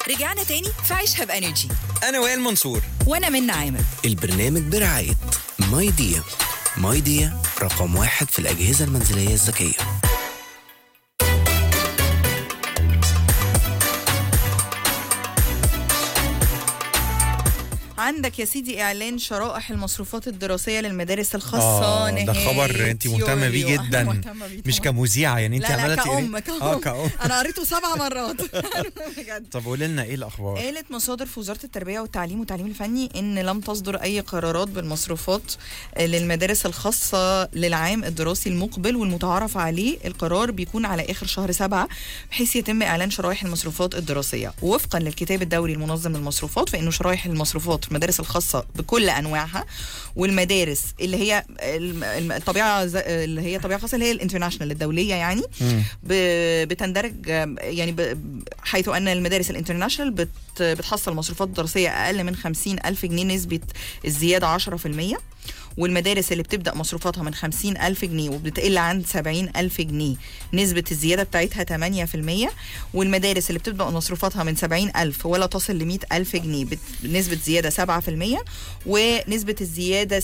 رجعنا تاني في عيشها بانرجي انا وائل منصور وانا من عامر البرنامج برعاية ماي ديا ماي ديا رقم واحد في الأجهزة المنزلية الذكية عندك يا سيدي اعلان شرائح المصروفات الدراسيه للمدارس الخاصه اه ده نهاية خبر انت مهتمه بيه يوليو. أنا جدا مهتمة بيه مش طبعاً. كمذيعه يعني انت لا لا عماله تقري- كأم كأم اه كأم انا قريته سبع مرات بجد طب قولي لنا ايه الاخبار قالت مصادر في وزاره التربيه والتعليم والتعليم الفني ان لم تصدر اي قرارات بالمصروفات للمدارس الخاصه للعام الدراسي المقبل والمتعارف عليه القرار بيكون على اخر شهر سبعة بحيث يتم اعلان شرائح المصروفات الدراسيه وفقا للكتاب الدولي المنظم للمصروفات فانه شرائح المصروفات في المدارس الخاصه بكل انواعها والمدارس اللي هي الم- الم- الطبيعه ز- اللي هي طبيعه خاصه اللي هي الانترناشونال الدوليه يعني مم. ب- بتندرج آم، يعني ب- حيث أن المدارس الانترناشونال بت بتحصل مصروفات دراسية أقل من 50 ألف جنيه نسبة الزيادة 10% والمدارس اللي بتبدأ مصروفاتها من 50 ألف جنيه وبتقل عن 70 ألف جنيه نسبة الزيادة بتاعتها 8% والمدارس اللي بتبدأ مصروفاتها من 70 ألف ولا تصل ل 100 ألف جنيه بت- نسبة زيادة 7% ونسبة الزيادة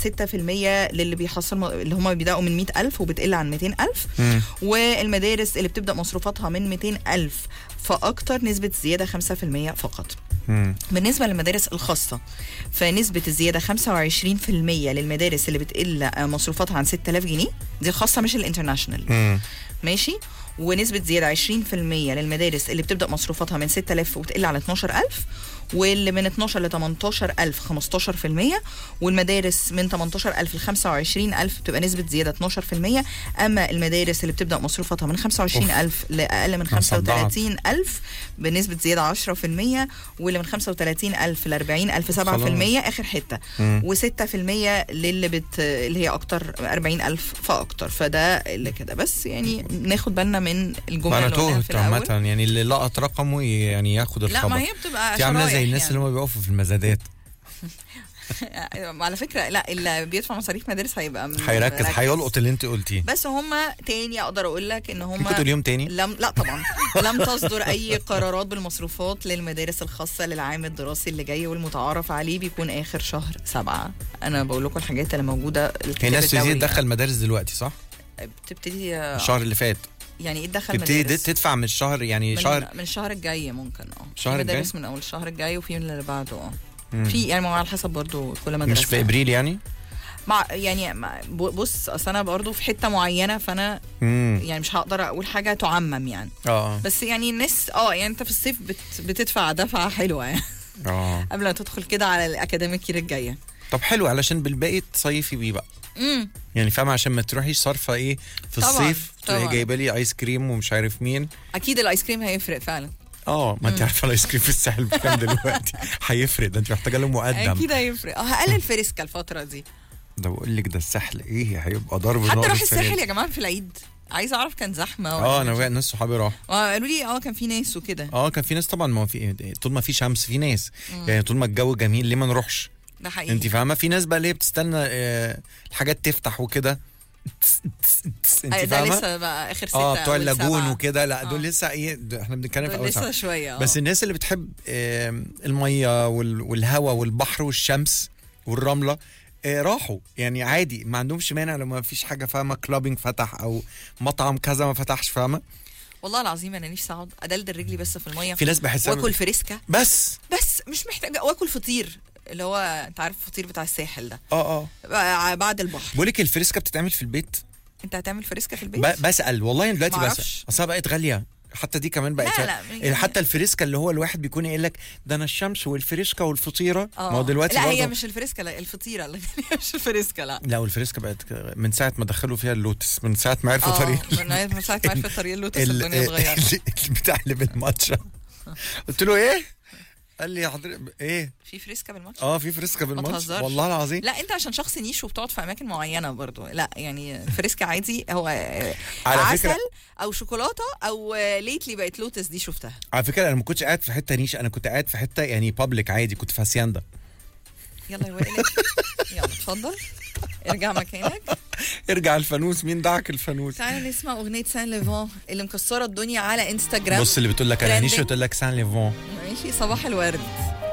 6% للي بيحصل اللي هم بيبدأوا من 100 ألف وبتقل عن 200 ألف مم. والمدارس اللي بتبدا مصروفاتها من 200 الف فاكتر نسبه الزياده 5% فقط مم. بالنسبه للمدارس الخاصه فنسبه الزياده 25% للمدارس اللي بتقل مصروفاتها عن 6000 جنيه دي خاصه مش الانترناشونال مم. ماشي ونسبة زيادة 20% للمدارس اللي بتبدأ مصروفاتها من 6000 وتقل على 12000 واللي من 12 ل 18000 15% والمدارس من 18000 ل 25000 بتبقى نسبة زيادة 12% أما المدارس اللي بتبدأ مصروفاتها من 25000 لأقل من أنا صدعت. 35000 بنسبة زيادة 10% واللي من 35000 ل 40000 7% آخر حتة مم. و6% للي بت اللي هي اكتر 40000 فاكتر فده اللي كده بس يعني ناخد بالنا من الجمله انا اللي قلناها تهت في الأول. عامه يعني اللي لقط رقمه يعني ياخد لا الخبر ما هي بتبقى انت عامله زي شرايح الناس يعني. اللي هم بيقفوا في المزادات على فكره لا اللي بيدفع مصاريف مدارس هيبقى م- هيركز مركز. هيلقط اللي انت قلتيه بس هم تاني اقدر اقول لك ان هم ممكن تقوليهم تاني لم لا طبعا لم تصدر اي قرارات بالمصروفات للمدارس الخاصه للعام الدراسي اللي جاي والمتعارف عليه بيكون اخر شهر سبعة انا بقول لكم الحاجات اللي موجوده هي الكتاب ناس تبتدي الدولي تدخل مدارس دلوقتي صح؟ يعني. بتبتدي آه، الشهر اللي فات يعني ايه تدخل تبتدي مدارس تدفع من الشهر يعني من شهر من الشهر الجاي ممكن اه الشهر في الجاي؟ مدارس من اول الشهر الجاي وفي من اللي بعده اه مم. في يعني ما هو على حسب برضو كل مدرسه مش في ابريل يعني؟ مع يعني مع- ب- بص اصل انا برضو في حته معينه فانا امم يعني مش هقدر اقول حاجه تعمم يعني اه بس يعني الناس اه يعني انت في الصيف بت بتدفع دفعه حلوه يعني اه قبل ما تدخل كده على الاكاديميك يير الجايه طب حلو علشان بالباقي تصيفي بيه بقى امم يعني فاهمه عشان ما تروحيش صارفه ايه في طبعاً، الصيف تلاقي طبعاً. جايبه لي ايس كريم ومش عارف مين اكيد الايس كريم هيفرق فعلا اه ما انت عارفه الايس كريم في الساحل بكام دلوقتي هيفرق ده انت محتاجه له مقدم اكيد هيفرق اه هقلل فريسكا الفتره دي ده بقول لك ده الساحل ايه هيبقى ضرب حد نار راح السنة الساحل دي. يا جماعه في العيد عايزه اعرف كان زحمه ولا اه انا مش- وقع ناس صحابي راحوا اه قالوا لي اه كان في ناس وكده اه كان في ناس طبعا ما هو في طول ما في شمس في ناس يعني طول ما الجو جميل ليه ما نروحش ده حقيقي انت فاهمه في ناس بقى اللي هي بتستنى آه، الحاجات تفتح وكده آه، انت ده فاهمه لسه بقى اخر ستة اه بتوع أول اللاجون سبعة. وكده لا دول آه. لسه ايه ده احنا بنتكلم في دول اول لسه سنة. شويه آه. بس الناس اللي بتحب آم، الميه وال- والهواء والبحر والشمس والرمله آه، راحوا يعني عادي ما عندهمش مانع لما ما فيش حاجه فاهمه كلابينج فتح او مطعم كذا ما فتحش فاهمه والله العظيم انا نفسي اقعد ادلدل رجلي بس في الميه في ناس بحسها واكل فريسكا بس بس مش محتاجه واكل فطير اللي هو انت عارف الفطير بتاع الساحل ده اه اه بقى بعد البحر بقول لك الفريسكا بتتعمل في البيت انت هتعمل فريسكا في البيت ب- بسال والله دلوقتي بسال معرفش. اصل بقت غاليه حتى دي كمان بقت لا، لا، يعني- حتى الفريسكا اللي هو الواحد بيكون يقول لك ده انا الشمس والفريسكا والفطيره ما هو دلوقتي لا هي برضه- مش الفريسكا لا الفطيره لا مش الفريسكا لا لا والفريسكا بقت ك- من ساعه ما دخلوا فيها اللوتس من ساعه ما عرفوا اه طريق من من ساعه ما عرفت طريق اللوتس ال- الدنيا اتغيرت ال- البتاع اللي بالماتشا قلت له ايه؟ قال لي يا حضرتك ايه؟ في فريسكا بالماتش اه في فريسكا بالماتشا تهزرش. والله العظيم لا انت عشان شخص نيش وبتقعد في اماكن معينه برضو لا يعني الفريسكا عادي هو آه، على عسل فكرة- او شوكولاته او ليتلي بقت لوتس دي شفتها على فكره انا ما كنتش قاعد في حته نيش انا كنت قاعد في حته يعني بابليك عادي كنت في هاسياندا يلا يا وائل يلا اتفضل ارجع مكانك ارجع الفانوس مين دعك الفانوس تعالى نسمع اغنيه سان ليفون اللي مكسره الدنيا على انستجرام بص اللي بتقول لك انا نيش Trending. وتقول لك سان ليفون ماشي صباح الورد